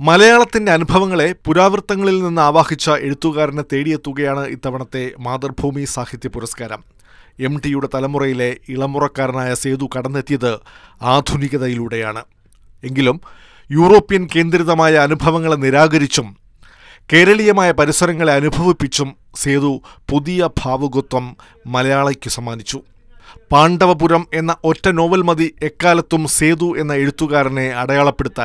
മലയാളത്തിന്റെ അനുഭവങ്ങളെ പുരാവൃത്തങ്ങളിൽ നിന്ന് ആവാഹിച്ച എഴുത്തുകാരനെ തേടിയെത്തുകയാണ് ഇത്തവണത്തെ മാതൃഭൂമി സാഹിത്യ പുരസ്കാരം എം ടിയുടെ തലമുറയിലെ ഇളമുറക്കാരനായ സേതു കടന്നെത്തിയത് ആധുനികതയിലൂടെയാണ് എങ്കിലും യൂറോപ്യൻ കേന്ദ്രിതമായ അനുഭവങ്ങളെ നിരാകരിച്ചും കേരളീയമായ പരിസരങ്ങളെ അനുഭവിപ്പിച്ചും സേതു പുതിയ ഭാവുകത്വം മലയാളിക്ക് സമ്മാനിച്ചു പാണ്ഡവപുരം എന്ന ഒറ്റ നോവൽ മതി എക്കാലത്തും സേതു എന്ന എഴുത്തുകാരനെ അടയാളപ്പെടുത്താൻ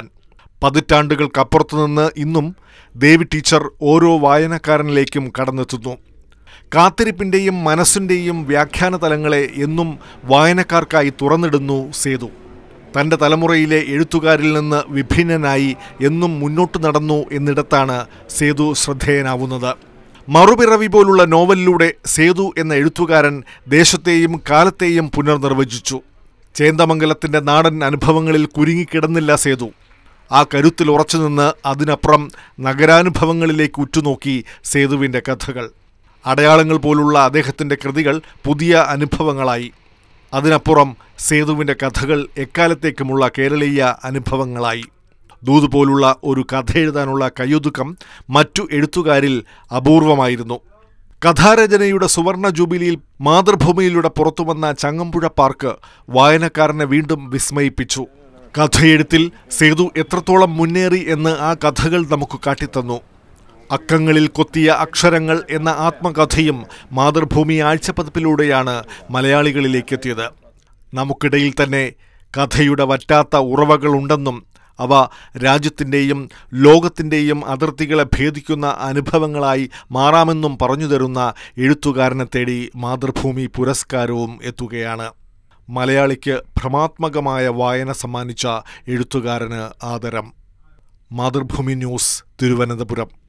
പതിറ്റാണ്ടുകൾക്കപ്പുറത്തുനിന്ന് ഇന്നും ദേവി ടീച്ചർ ഓരോ വായനക്കാരനിലേക്കും കടന്നെത്തുന്നു കാത്തിരിപ്പിൻ്റെയും മനസ്സിൻ്റെയും വ്യാഖ്യാന തലങ്ങളെ എന്നും വായനക്കാർക്കായി തുറന്നിടുന്നു സേതു തൻ്റെ തലമുറയിലെ എഴുത്തുകാരിൽ നിന്ന് വിഭിന്നനായി എന്നും മുന്നോട്ട് നടന്നു എന്നിടത്താണ് സേതു ശ്രദ്ധേയനാവുന്നത് മറുപിറവി പോലുള്ള നോവലിലൂടെ സേതു എന്ന എഴുത്തുകാരൻ ദേശത്തെയും കാലത്തെയും പുനർനിർവചിച്ചു ചേന്ദമംഗലത്തിൻ്റെ നാടൻ അനുഭവങ്ങളിൽ കുരുങ്ങിക്കിടന്നില്ല സേതു ആ കരുത്തിൽ ഉറച്ചുനിന്ന് അതിനപ്പുറം നഗരാനുഭവങ്ങളിലേക്ക് ഉറ്റുനോക്കി സേതുവിൻ്റെ കഥകൾ അടയാളങ്ങൾ പോലുള്ള അദ്ദേഹത്തിൻ്റെ കൃതികൾ പുതിയ അനുഭവങ്ങളായി അതിനപ്പുറം സേതുവിൻ്റെ കഥകൾ എക്കാലത്തേക്കുമുള്ള കേരളീയ അനുഭവങ്ങളായി ദൂത് പോലുള്ള ഒരു കഥ എഴുതാനുള്ള കയ്യൊതുക്കം മറ്റു എഴുത്തുകാരിൽ അപൂർവമായിരുന്നു കഥാരചനയുടെ സുവർണ ജൂബിലിയിൽ മാതൃഭൂമിയിലൂടെ പുറത്തുവന്ന ചങ്ങമ്പുഴ പാർക്ക് വായനക്കാരനെ വീണ്ടും വിസ്മയിപ്പിച്ചു കഥയെഴുത്തിൽ സേതു എത്രത്തോളം മുന്നേറി എന്ന് ആ കഥകൾ നമുക്ക് കാട്ടിത്തന്നു അക്കങ്ങളിൽ കൊത്തിയ അക്ഷരങ്ങൾ എന്ന ആത്മകഥയും മാതൃഭൂമി ആഴ്ചപ്പതിപ്പിലൂടെയാണ് മലയാളികളിലേക്ക് എത്തിയത് നമുക്കിടയിൽ തന്നെ കഥയുടെ വറ്റാത്ത ഉറവകളുണ്ടെന്നും അവ രാജ്യത്തിൻ്റെയും ലോകത്തിൻ്റെയും അതിർത്തികളെ ഭേദിക്കുന്ന അനുഭവങ്ങളായി മാറാമെന്നും പറഞ്ഞു തരുന്ന എഴുത്തുകാരനെ തേടി മാതൃഭൂമി പുരസ്കാരവും എത്തുകയാണ് മലയാളിക്ക് ഭ്രമാത്മകമായ വായന സമ്മാനിച്ച എഴുത്തുകാരന് ആദരം മാതൃഭൂമി ന്യൂസ് തിരുവനന്തപുരം